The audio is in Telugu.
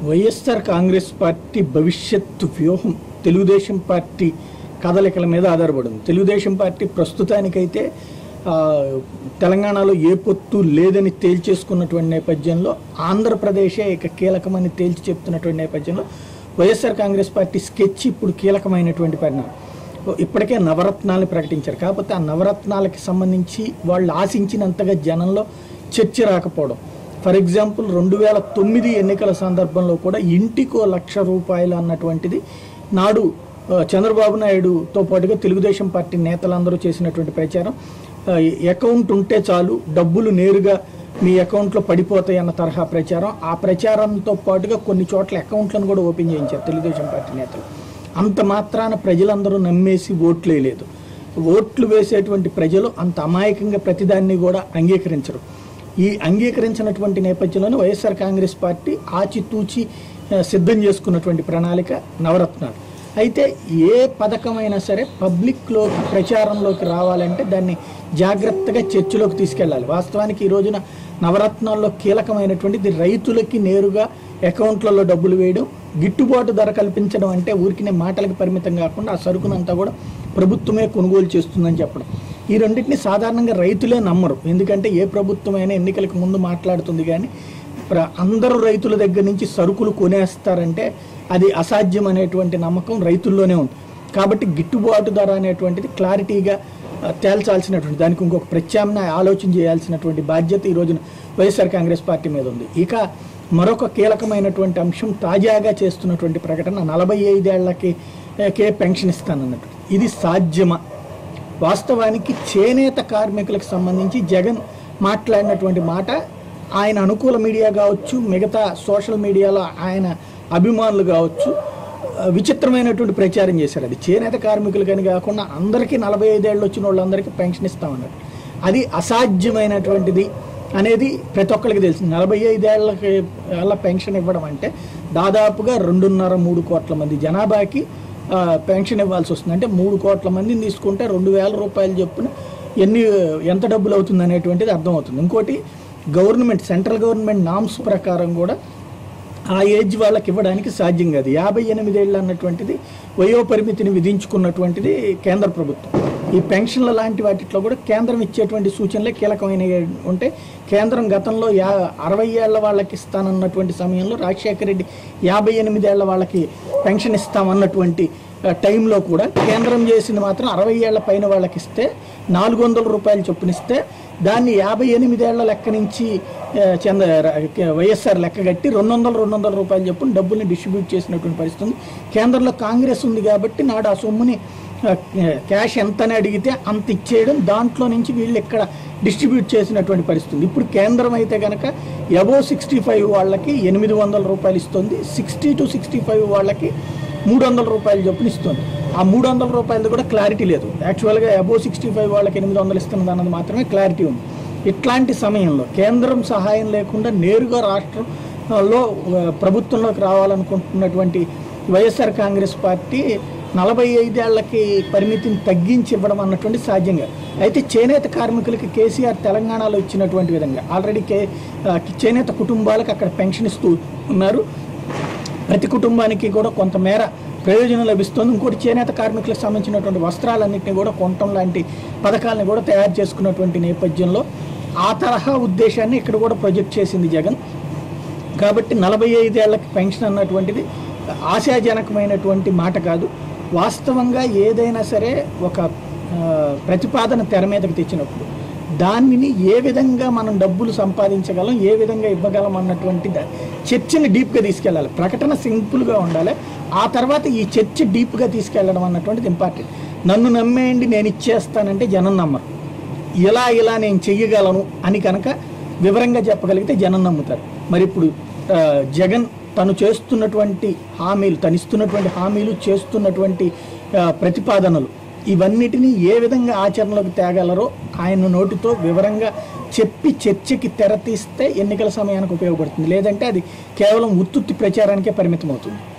వైఎస్ఆర్ కాంగ్రెస్ పార్టీ భవిష్యత్తు వ్యూహం తెలుగుదేశం పార్టీ కదలికల మీద ఆధారపడింది తెలుగుదేశం పార్టీ ప్రస్తుతానికైతే ఆ, తెలంగాణలో ఏ పొత్తు లేదని తేల్చేసుకున్నటువంటి నేపథ్యంలో ఆంధ్రప్రదేశే ఇక కీలకమని తేల్చి చెప్తున్నటువంటి నేపథ్యంలో వైఎస్ఆర్ కాంగ్రెస్ పార్టీ స్కెచ్ ఇప్పుడు కీలకమైనటువంటి పరిణామం ఇప్పటికే నవరత్నాలు ప్రకటించారు కాకపోతే ఆ నవరత్నాలకి సంబంధించి వాళ్ళు ఆశించినంతగా జనంలో చర్చ రాకపోవడం ఫర్ ఎగ్జాంపుల్ రెండు వేల తొమ్మిది ఎన్నికల సందర్భంలో కూడా ఇంటికో లక్ష రూపాయలు అన్నటువంటిది నాడు ఆ, చంద్రబాబు నాయుడుతో పాటుగా తెలుగుదేశం పార్టీ నేతలందరూ చేసినటువంటి ప్రచారం ఆ, అకౌంట్ ఉంటే చాలు డబ్బులు నేరుగా మీ అకౌంట్లో పడిపోతాయి అన్న తరహా ప్రచారం ఆ ప్రచారంతో పాటుగా కొన్ని చోట్ల అకౌంట్లను కూడా ఓపెన్ చేయించారు తెలుగుదేశం పార్టీ నేతలు అంత మాత్రాన ప్రజలందరూ నమ్మేసి ఓట్లు వేయలేదు ఓట్లు వేసేటువంటి ప్రజలు అంత అమాయకంగా ప్రతిదాన్ని కూడా అంగీకరించరు ఈ అంగీకరించినటువంటి నేపథ్యంలోనే వైఎస్ఆర్ కాంగ్రెస్ పార్టీ ఆచితూచి ఆ, సిద్ధం చేసుకున్నటువంటి ప్రణాళిక నవరత్నాలు అయితే ఏ పథకమైనా సరే పబ్లిక్లోకి ప్రచారంలోకి రావాలంటే దాన్ని జాగ్రత్తగా చర్చలోకి తీసుకెళ్ళాలి వాస్తవానికి ఈ రోజున నవరత్నాల్లో కీలకమైనటువంటిది రైతులకి నేరుగా అకౌంట్లలో డబ్బులు వేయడం గిట్టుబాటు ధర కల్పించడం అంటే ఊరికినే మాటలకు పరిమితం కాకుండా ఆ సరుకునంతా కూడా ప్రభుత్వమే కొనుగోలు చేస్తుందని చెప్పడం ఈ రెండింటిని సాధారణంగా రైతులే నమ్మరు ఎందుకంటే ఏ ప్రభుత్వమైనా ఎన్నికలకు ముందు మాట్లాడుతుంది కానీ ప్ర- అందరూ రైతుల దగ్గర నుంచి సరుకులు కొనేస్తారంటే అది అసాధ్యం అనేటువంటి నమ్మకం రైతుల్లోనే ఉంది కాబట్టి గిట్టుబాటు ధర అనేటువంటిది క్లారిటీగా ఆ, తేల్చాల్సినటువంటి దానికి ఇంకొక ప్రత్యామ్నాయ ఆలోచన చేయాల్సినటువంటి బాధ్యత ఈ రోజున వైఎస్ఆర్ కాంగ్రెస్ పార్టీ మీద ఉంది ఇక మరొక కీలకమైనటువంటి అంశం తాజాగా చేస్తున్నటువంటి ప్రకటన నలభై ఐదేళ్లకి ఏ, కే పెన్షన్ ఇస్తానన్నట్టు ఇది సాధ్యమా వాస్తవానికి చేనేత కార్మికులకు సంబంధించి జగన్ మాట్లాడినటువంటి మాట ఆయన అనుకూల మీడియా కావచ్చు మిగతా సోషల్ మీడియాలో ఆయన అభిమానులు కావచ్చు ఆ, విచిత్రమైనటువంటి ప్రచారం చేశారు అది చేనేత కార్మికులు కానీ కాకుండా అందరికీ నలభై ఐదేళ్ళు వచ్చిన వాళ్ళందరికీ పెన్షన్ ఇస్తామన్నారు అది అసాధ్యమైనటువంటిది అనేది ప్రతి ఒక్కరికి తెలిసింది నలభై ఐదేళ్లకి వాళ్ళ పెన్షన్ ఇవ్వడం అంటే దాదాపుగా రెండున్నర మూడు కోట్ల మంది జనాభాకి ఆ, పెన్షన్ ఇవ్వాల్సి వస్తుంది అంటే మూడు కోట్ల మందిని తీసుకుంటే రెండు వేల రూపాయలు చొప్పున ఎన్ని ఎంత డబ్బులు అవుతుంది అనేటువంటిది అర్థమవుతుంది ఇంకోటి గవర్నమెంట్ సెంట్రల్ గవర్నమెంట్ నామ్స్ ప్రకారం కూడా ఆ ఏజ్ వాళ్ళకి ఇవ్వడానికి సాధ్యం కాదు యాభై ఎనిమిదేళ్ళు అన్నటువంటిది వయో పరిమితిని విధించుకున్నటువంటిది కేంద్ర ప్రభుత్వం ఈ పెన్షన్ల లాంటి వాటిలో కూడా కేంద్రం ఇచ్చేటువంటి సూచనలే కీలకమైనవి ఉంటే కేంద్రం గతంలో యా అరవై ఏళ్ల వాళ్ళకి ఇస్తానన్నటువంటి సమయంలో రాజశేఖర రెడ్డి యాభై ఎనిమిదేళ్ల వాళ్ళకి పెన్షన్ ఇస్తామన్నటువంటి ఆ, టైంలో కూడా కేంద్రం చేసింది మాత్రం అరవై ఏళ్ల పైన వాళ్ళకి ఇస్తే నాలుగు వందల రూపాయలు చొప్పునిస్తే దాన్ని యాభై ఎనిమిదేళ్ల లెక్క నుంచి ఆ, చంద ర- వైఎస్ఆర్ లెక్క కట్టి రెండు వందల రెండు వందల రూపాయలు చొప్పున డబ్బుల్ని డిస్ట్రిబ్యూట్ చేసినటువంటి పరిస్థితి ఉంది కేంద్రంలో కాంగ్రెస్ ఉంది కాబట్టి నాడు ఆ సొమ్ముని ఆ, క్యాష్ ఎంత అని అడిగితే అంత ఇచ్చేయడం దాంట్లో నుంచి వీళ్ళు ఇక్కడ డిస్ట్రిబ్యూట్ చేసినటువంటి పరిస్థితి ఉంది ఇప్పుడు కేంద్రం అయితే కనుక ఎబో సిక్స్టీ ఫైవ్ వాళ్ళకి ఎనిమిది వందల రూపాయలు ఇస్తుంది సిక్స్టీ టు సిక్స్టీ ఫైవ్ వాళ్ళకి మూడు వందల రూపాయలు చొప్పున ఇస్తుంది ఆ మూడు వందల రూపాయలది కూడా క్లారిటీ లేదు యాక్చువల్గా అబో సిక్స్టీ ఫైవ్ వాళ్ళకి ఎనిమిది వందలు ఇస్తున్నది అన్నది మాత్రమే క్లారిటీ ఉంది ఇట్లాంటి సమయంలో కేంద్రం సహాయం లేకుండా నేరుగా రాష్ట్రంలో ఆ, ప్రభుత్వంలోకి రావాలనుకుంటున్నటువంటి వైఎస్ఆర్ కాంగ్రెస్ పార్టీ నలభై ఐదేళ్లకి పరిమితిని తగ్గించి ఇవ్వడం అన్నటువంటి సాధ్యంగా అయితే చేనేత కార్మికులకి కేసీఆర్ తెలంగాణలో ఇచ్చినటువంటి విధంగా ఆల్రెడీ కే ఆ, చేనేత కుటుంబాలకు అక్కడ పెన్షన్ ఇస్తూ ఉన్నారు ప్రతి కుటుంబానికి కూడా కొంతమేర ప్రయోజనం లభిస్తుంది ఇంకోటి చేనేత కార్మికులకు సంబంధించినటువంటి వస్త్రాలన్నింటినీ కూడా కొనటం లాంటి పథకాలను కూడా తయారు చేసుకున్నటువంటి నేపథ్యంలో ఆ తరహా ఉద్దేశాన్ని ఇక్కడ కూడా ప్రొజెక్ట్ చేసింది జగన్ కాబట్టి నలభై ఐదేళ్లకి పెన్షన్ అన్నటువంటిది ఆశాజనకమైనటువంటి మాట కాదు వాస్తవంగా ఏదైనా సరే ఒక ఆ, ప్రతిపాదన తెర మీదకి తెచ్చినప్పుడు దానిని ఏ విధంగా మనం డబ్బులు సంపాదించగలం ఏ విధంగా ఇవ్వగలం అన్నటువంటి దా- చర్చని డీప్గా తీసుకెళ్ళాలి ప్రకటన సింపుల్గా ఉండాలి ఆ తర్వాత ఈ చర్చ డీప్గా తీసుకెళ్ళడం అన్నటువంటిది ఇంపార్టెంట్ నన్ను నమ్మేయండి నేను ఇచ్చేస్తానంటే జనం నమ్మరు ఇలా ఇలా నేను చెయ్యగలను అని కనుక వివరంగా చెప్పగలిగితే జనం నమ్ముతారు మరి ఇప్పుడు ఆ, జగన్ తను చేస్తున్నటువంటి హామీలు తను ఇస్తున్నటువంటి హామీలు చేస్తున్నటువంటి ఆ, ప్రతిపాదనలు ఇవన్నిటినీ ఏ విధంగా ఆచరణలోకి తేగలరో ఆయన నోటితో వివరంగా చెప్పి చర్చకి తెర తీస్తే ఎన్నికల సమయానికి ఉపయోగపడుతుంది లేదంటే అది కేవలం ఉత్తుత్తి ప్రచారానికే పరిమితం అవుతుంది